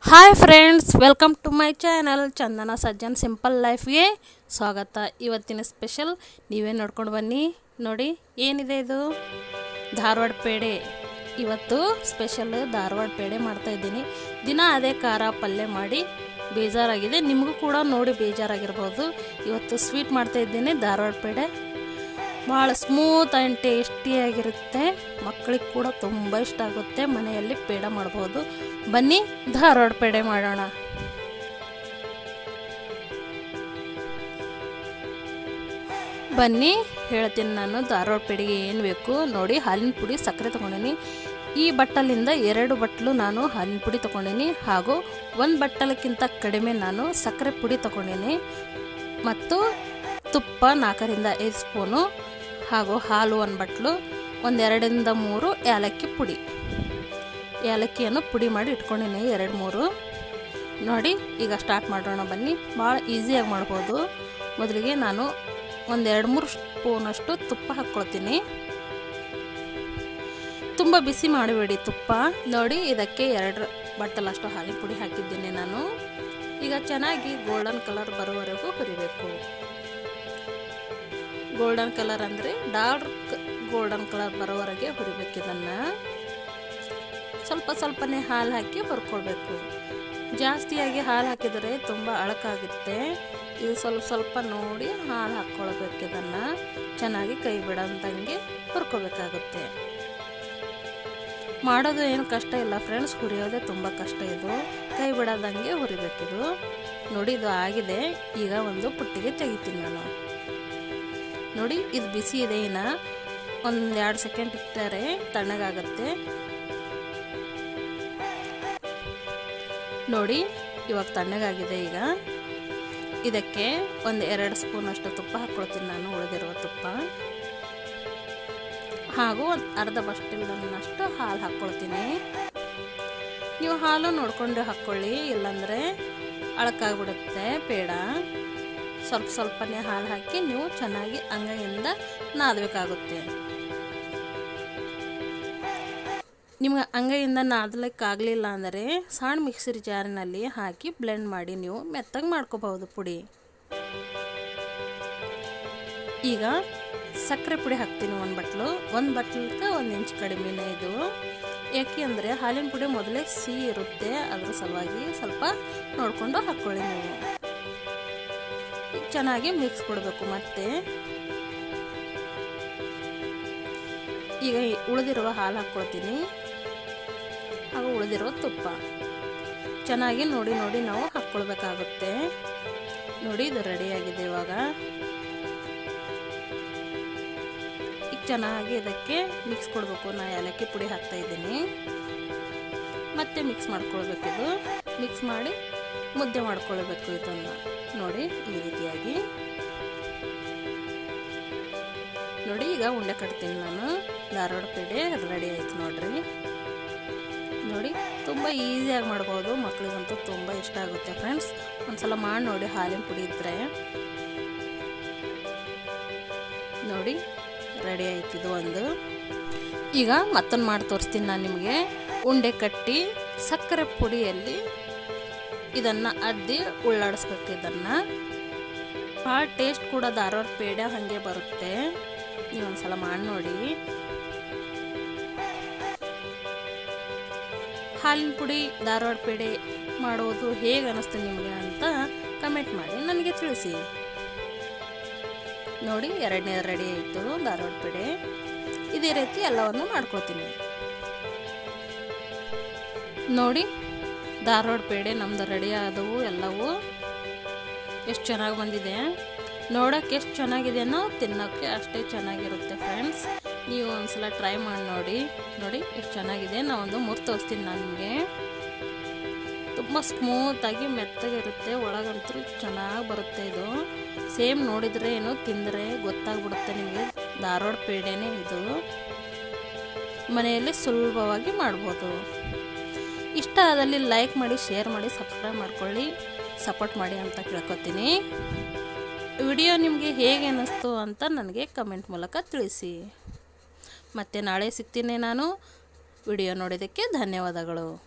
hi friends welcome to my channel Chandana Sajjan simple ಲೈಫ್ಗೆ ಸ್ವಾಗತ ಇವತ್ತಿನ ಸ್ಪೆಷಲ್ ನೀವೇ ನೋಡ್ಕೊಂಡು ಬನ್ನಿ ನೋಡಿ ಏನಿದೆ ಇದು ಧಾರವಾಡ ಪೇಡೆ ಇವತ್ತು ಸ್ಪೆಷಲ್ ಧಾರವಾಡ ಪೇಡೆ ಮಾಡ್ತಾ ಇದ್ದೀನಿ ದಿನ ಅದೇ ಖಾರ ಪಲ್ಯ ಮಾಡಿ ಬೇಜಾರಾಗಿದೆ ನಿಮಗೂ ಕೂಡ ನೋಡಿ ಬೇಜಾರಾಗಿರ್ಬೋದು ಇವತ್ತು ಸ್ವೀಟ್ ಮಾಡ್ತಾ ಇದ್ದೀನಿ ಧಾರವಾಡ ಪೇಡೆ ಭಾಳ ಸ್ಮೂತ್ ಆ್ಯಂಡ್ ಟೇಸ್ಟಿಯಾಗಿರುತ್ತೆ ಮಕ್ಕಳಿಗೆ ಕೂಡ ತುಂಬ ಇಷ್ಟ ಆಗುತ್ತೆ ಮನೆಯಲ್ಲಿ ಪೇಡ ಮಾಡ್ಬೋದು ಬನ್ನಿ ಧಾರವಾಡ ಪೇಡೆ ಮಾಡೋಣ ಬನ್ನಿ ಹೇಳ್ತೀನಿ ನಾನು ಧಾರವಾಡ ಪೇಡೆಗೆ ಏನು ಬೇಕು ನೋಡಿ ಹಾಲಿನ ಪುಡಿ ಸಕ್ಕರೆ ತೊಗೊಂಡಿನಿ ಈ ಬಟ್ಟಲಿಂದ ಎರಡು ಬಟ್ಟಲು ನಾನು ಹಾಲಿನ ಪುಡಿ ತೊಗೊಂಡಿನಿ ಹಾಗೂ ಒಂದು ಬಟ್ಟಲಕ್ಕಿಂತ ಕಡಿಮೆ ನಾನು ಸಕ್ಕರೆ ಪುಡಿ ತೊಗೊಂಡಿನಿ ಮತ್ತು ತುಪ್ಪ ನಾಲ್ಕರಿಂದ ಐದು ಸ್ಪೂನು ಹಾಗೂ ಹಾಲು ಒಂದು ಬಟ್ಲು ಒಂದೆರಡರಿಂದ ಮೂರು ಏಲಕ್ಕಿ ಪುಡಿ ಏಲಕ್ಕಿಯನ್ನು ಪುಡಿ ಮಾಡಿ ಇಟ್ಕೊಂಡಿನಿ ಎರಡು ಮೂರು ನೋಡಿ ಈಗ ಸ್ಟಾರ್ಟ್ ಮಾಡೋಣ ಬನ್ನಿ ಭಾಳ ಈಸಿಯಾಗಿ ಮಾಡ್ಬೋದು ಮೊದಲಿಗೆ ನಾನು ಒಂದೆರಡು ಮೂರು ಸ್ಪೂನಷ್ಟು ತುಪ್ಪ ಹಾಕ್ಕೊಳ್ತೀನಿ ತುಂಬ ಬಿಸಿ ಮಾಡಬೇಡಿ ತುಪ್ಪ ನೋಡಿ ಇದಕ್ಕೆ ಎರಡು ಬಟ್ಟಲಷ್ಟು ಹಾಲಿನ ಪುಡಿ ಹಾಕಿದ್ದೀನಿ ನಾನು ಈಗ ಚೆನ್ನಾಗಿ ಗೋಲ್ಡನ್ ಕಲರ್ ಬರೋವರೆಗೂ ಹುರಿಬೇಕು ಗೋಲ್ಡನ್ ಕಲರ್ ಅಂದರೆ ಡಾರ್ಕ್ ಗೋಲ್ಡನ್ ಕಲರ್ ಬರೋವರೆಗೆ ಹುರಿಬೇಕು ಇದನ್ನು ಸ್ವಲ್ಪ ಸ್ವಲ್ಪನೇ ಹಾಲು ಹಾಕಿ ಹುರ್ಕೊಳ್ಬೇಕು ಜಾಸ್ತಿಯಾಗಿ ಹಾಲು ಹಾಕಿದರೆ ತುಂಬ ಅಳಕಾಗುತ್ತೆ ಇದು ಸ್ವಲ್ಪ ಸ್ವಲ್ಪ ನೋಡಿ ಹಾಲು ಹಾಕ್ಕೊಳ್ಬೇಕು ಇದನ್ನು ಚೆನ್ನಾಗಿ ಕೈ ಬಿಡಂದಂಗೆ ಹುರ್ಕೋಬೇಕಾಗುತ್ತೆ ಮಾಡೋದು ಏನು ಕಷ್ಟ ಇಲ್ಲ ಫ್ರೆಂಡ್ಸ್ ಹುರಿಯೋದೇ ತುಂಬ ಕಷ್ಟ ಇದು ಕೈ ಬಿಡದಂಗೆ ಹುರಿಬೇಕಿದು ನೋಡಿ ಇದು ಆಗಿದೆ ಈಗ ಒಂದು ಪುಟ್ಟಿಗೆ ತೆಗಿತೀನಿ ನಾನು ನೋಡಿ ಇದು ಬಿಸಿ ಇದೆ ಇನ್ನ ಒಂದು ಎರಡು ಸೆಕೆಂಡ್ ಇಟ್ಟರೆ ತಣ್ಣಗಾಗತ್ತೆ ನೋಡಿ ಇವಾಗ ತಣ್ಣಗಾಗಿದೆ ಈಗ ಇದಕ್ಕೆ ಒಂದು ಎರಡು ಸ್ಪೂನ್ ಅಷ್ಟು ತುಪ್ಪ ಹಾಕ್ಕೊಳ್ತೀನಿ ನಾನು ಉಳಿದಿರುವ ತುಪ್ಪ ಹಾಗೂ ಒಂದು ಅರ್ಧ ಬಸ್ಟಿಲ್ಲನ್ನಷ್ಟು ಹಾಲು ಹಾಕ್ಕೊಳ್ತೀನಿ ನೀವು ಹಾಲು ನೋಡ್ಕೊಂಡು ಹಾಕ್ಕೊಳ್ಳಿ ಇಲ್ಲಾಂದರೆ ಅಳಕಾಗ್ಬಿಡುತ್ತೆ ಪೇಡ ಸ್ವಲ್ಪ ಸ್ವಲ್ಪನೇ ಹಾಲು ಹಾಕಿ ನೀವು ಚೆನ್ನಾಗಿ ಅಂಗೈಯಿಂದ ನಾದಬೇಕಾಗುತ್ತೆ ನಿಮ್ಗೆ ಅಂಗೈಯಿಂದ ನಾದಲಿಕ್ಕಾಗಲಿಲ್ಲ ಅಂದರೆ ಸಣ್ಣ ಮಿಕ್ಸರ್ ಜಾರಿನಲ್ಲಿ ಹಾಕಿ ಬ್ಲೆಂಡ್ ಮಾಡಿ ನೀವು ಮೆತ್ತಗೆ ಮಾಡ್ಕೋಬಹುದು ಪುಡಿ ಈಗ ಸಕ್ಕರೆ ಪುಡಿ ಹಾಕ್ತೀನಿ ಒಂದು ಬಟ್ಲು ಒಂದು ಬಟ್ಲಕ್ಕೆ ಒಂದು ಇಂಚ್ ಕಡಿಮೆನೇ ಇದು ಯಾಕೆ ಅಂದರೆ ಹಾಲಿನ ಪುಡಿ ಮೊದಲೇ ಸಿಹಿ ಇರುತ್ತೆ ಅದ್ರ ಸಲುವಾಗಿ ಸ್ವಲ್ಪ ನೋಡಿಕೊಂಡು ಹಾಕ್ಕೊಳ್ಳಿ ನೀವು ಚೆನ್ನಾಗಿ ಮಿಕ್ಸ್ ಕೊಡಬೇಕು ಮತ್ತೆ ಈಗ ಉಳಿದಿರುವ ಹಾಲು ಹಾಕ್ಕೊಳ್ತೀನಿ ಹಾಗೂ ಉಳಿದಿರುವ ತುಪ್ಪ ಚೆನ್ನಾಗಿ ನೋಡಿ ನೋಡಿ ನಾವು ಹಾಕ್ಕೊಳ್ಬೇಕಾಗುತ್ತೆ ನೋಡಿ ಇದು ರೆಡಿಯಾಗಿದೆ ಇವಾಗ ಈಗ ಚೆನ್ನಾಗಿ ಇದಕ್ಕೆ ಮಿಕ್ಸ್ ಕೊಡಬೇಕು ನಾ ಏಲಕ್ಕಿ ಪುಡಿ ಹಾಕ್ತಾ ಇದ್ದೀನಿ ಮತ್ತೆ ಮಿಕ್ಸ್ ಮಾಡ್ಕೊಳ್ಬೇಕಿದು ಮಿಕ್ಸ್ ಮಾಡಿ ಮುದ್ದೆ ಮಾಡ್ಕೊಳ್ಬೇಕು ಇದನ್ನು ನೋಡಿ ಈ ರೀತಿಯಾಗಿ ನೋಡಿ ಈಗ ಉಂಡೆ ಕಟ್ತೀನಿ ನಾನು ಧಾರವಾಡ ಪೇಡೆ ರೆಡಿ ಆಯ್ತು ನೋಡ್ರಿ ನೋಡಿ ತುಂಬ ಈಸಿಯಾಗಿ ಮಾಡ್ಬೋದು ಮಕ್ಕಳಿಗಂತೂ ತುಂಬ ಇಷ್ಟ ಆಗುತ್ತೆ ಫ್ರೆಂಡ್ಸ್ ಒಂದ್ಸಲ ಮಾಡಿ ನೋಡಿ ಹಾಲಿನ ಪುಡಿ ಇದ್ದರೆ ನೋಡಿ ರೆಡಿ ಆಯ್ತಿದು ಒಂದು ಈಗ ಮತ್ತೊಂದು ಮಾಡಿ ತೋರಿಸ್ತೀನಿ ನಾನು ನಿಮಗೆ ಉಂಡೆ ಕಟ್ಟಿ ಸಕ್ಕರೆ ಪುಡಿಯಲ್ಲಿ ಇದನ್ನು ಅದ್ದಿ ಉಳ್ಳಾಡಿಸ್ಬೇಕು ಇದನ್ನು ಭಾಳ ಟೇಸ್ಟ್ ಕೂಡ ಧಾರವಾಡ ಪೇಡ ಹಾಗೆ ಬರುತ್ತೆ ನೀವು ಒಂದ್ಸಲ ಮಾಡಿ ನೋಡಿ ಹಾಲಿನ ಪುಡಿ ಧಾರವಾಡ ಪೇಡೆ ಮಾಡೋದು ಹೇಗೆ ಅನ್ನಿಸ್ತು ನಿಮಗೆ ಅಂತ ಕಮೆಂಟ್ ಮಾಡಿ ನನಗೆ ತಿಳಿಸಿ ನೋಡಿ ಎರಡನೇ ರೆಡಿ ಆಯಿತು ಧಾರವಾಡ ಪೇಡೆ ಇದೇ ರೀತಿ ಎಲ್ಲವನ್ನು ಮಾಡ್ಕೊಳ್ತೀನಿ ನೋಡಿ ಧಾರವಾಡ ಪೇಡೆ ನಮ್ದು ರೆಡಿ ಆದವು ಎಲ್ಲವೂ ಎಷ್ಟು ಚೆನ್ನಾಗಿ ಬಂದಿದೆ ನೋಡೋಕ್ಕೆ ಎಷ್ಟು ಚೆನ್ನಾಗಿದೆಯೋ ತಿನ್ನೋಕ್ಕೆ ಅಷ್ಟೇ ಚೆನ್ನಾಗಿರುತ್ತೆ ಫ್ರೆಂಡ್ಸ್ ನೀವು ಒಂದ್ಸಲ ಟ್ರೈ ಮಾಡಿ ನೋಡಿ ನೋಡಿ ಎಷ್ಟು ಚೆನ್ನಾಗಿದೆ ನಾ ಒಂದು ಮುರು ತೋರಿಸ್ತೀನಿ ನಾನು ನಿಮಗೆ ತುಂಬ ಸ್ಮೂತಾಗಿ ಮೆತ್ತಗಿರುತ್ತೆ ಒಳಗಂತೂ ಚೆನ್ನಾಗಿ ಬರುತ್ತೆ ಇದು ಸೇಮ್ ನೋಡಿದರೆ ಏನು ತಿಂದರೆ ಗೊತ್ತಾಗ್ಬಿಡುತ್ತೆ ನಿಮಗೆ ಧಾರವಾಡ ಪೇಡೆನೇ ಇದು ಮನೆಯಲ್ಲಿ ಸುಲಭವಾಗಿ ಮಾಡ್ಬೋದು ಇಷ್ಟ ಆದಲ್ಲಿ ಲೈಕ್ ಮಾಡಿ ಶೇರ್ ಮಾಡಿ ಸಬ್ಸ್ಕ್ರೈಬ್ ಮಾಡ್ಕೊಳ್ಳಿ ಸಪೋರ್ಟ್ ಮಾಡಿ ಅಂತ ಕೇಳ್ಕೊತೀನಿ ವಿಡಿಯೋ ನಿಮಗೆ ಹೇಗೆ ಅನ್ನಿಸ್ತು ಅಂತ ನನಗೆ ಕಮೆಂಟ್ ಮೂಲಕ ತಿಳಿಸಿ ಮತ್ತು ನಾಳೆ ಸಿಗ್ತೀನಿ ನಾನು ವಿಡಿಯೋ ನೋಡಿದ್ದಕ್ಕೆ ಧನ್ಯವಾದಗಳು